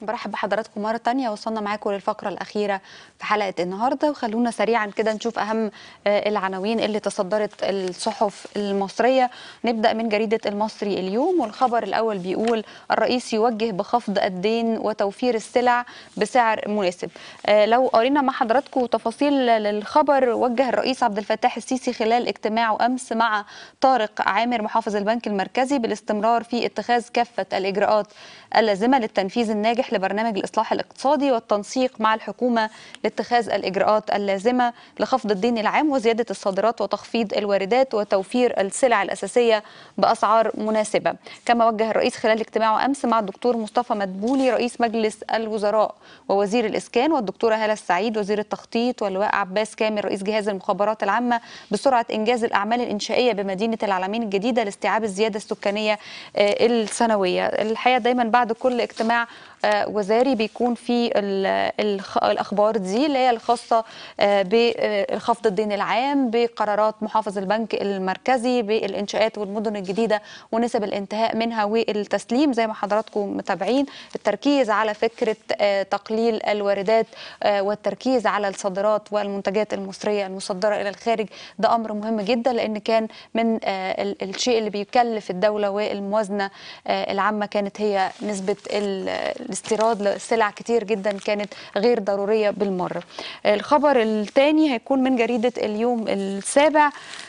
برحب بحضراتكم مرة تانية وصلنا معاكم للفقرة الأخيرة في حلقة النهاردة وخلونا سريعا كده نشوف أهم آه، العناوين اللي تصدرت الصحف المصرية نبدأ من جريدة المصري اليوم والخبر الأول بيقول الرئيس يوجه بخفض الدين وتوفير السلع بسعر مناسب آه، لو قرينا مع حضراتكم تفاصيل للخبر وجه الرئيس عبد الفتاح السيسي خلال اجتماعه أمس مع طارق عامر محافظ البنك المركزي بالاستمرار في اتخاذ كافة الإجراءات اللازمة للتنفيذ الناجح لبرنامج الإصلاح الاقتصادي والتنسيق مع الحكومة لاتخاذ الإجراءات اللازمة لخفض الدين العام وزيادة الصادرات وتخفيض الواردات وتوفير السلع الأساسية بأسعار مناسبة كما وجه الرئيس خلال اجتماعه أمس مع الدكتور مصطفى مدبولي رئيس مجلس الوزراء ووزير الإسكان والدكتورة هالة السعيد وزير التخطيط واللواء عباس كامل رئيس جهاز المخابرات العامة بسرعة إنجاز الأعمال الإنشائية بمدينة العالمين الجديدة لاستيعاب الزيادة السكانية آه، السنوية الحقيقة دايما بعد كل اجتماع آه، وزاري بيكون في ال- الخ- الاخبار دي اللي هي الخاصه آه، بخفض الدين العام بقرارات محافظ البنك المركزي بالانشاءات والمدن الجديده ونسب الانتهاء منها والتسليم زي ما حضراتكم متابعين التركيز على فكره آه، تقليل الواردات آه، والتركيز على الصادرات والمنتجات المصريه المصدره الى الخارج ده امر مهم جدا لان كان من آه، ال- الشيء اللي بيكلف الدوله والموازنه آه، العامه كانت هي نسبه ال- الاستيراد لسلع كتير جدا كانت غير ضروريه بالمره. الخبر الثاني هيكون من جريده اليوم السابع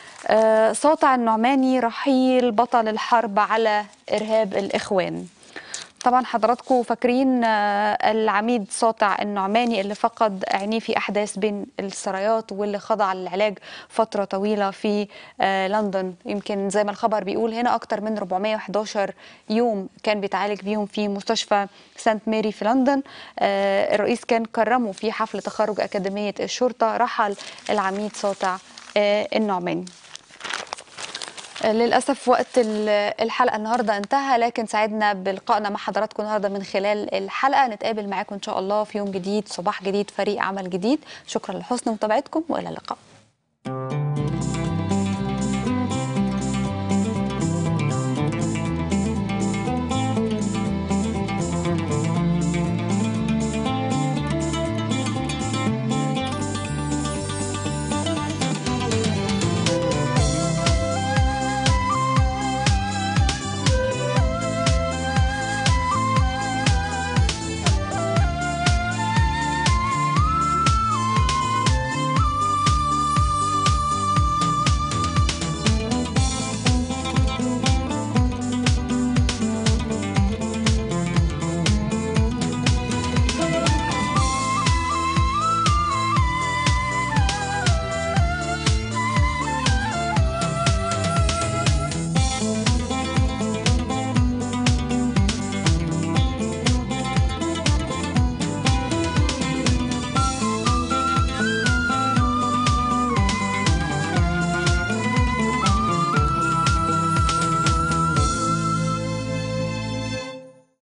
آه، ساطع النعماني رحيل بطل الحرب على ارهاب الاخوان. طبعا حضراتكم فاكرين آه، العميد ساطع النعماني اللي فقد عينيه في احداث بين السرايات واللي خضع للعلاج فتره طويله في آه، لندن يمكن زي ما الخبر بيقول هنا اكتر من 411 يوم كان بيتعالج بيهم في مستشفى سانت ماري في لندن آه، الرئيس كان كرمه في حفل تخرج اكاديميه الشرطه رحل العميد ساطع آه، النعماني للأسف وقت ال- الحلقة النهاردة انتهى لكن سعدنا بلقائنا مع حضراتكم النهاردة من خلال الحلقة نتقابل معاكم إن شاء الله في يوم جديد صباح جديد فريق عمل جديد شكرا لحسن متابعتكم وإلى اللقاء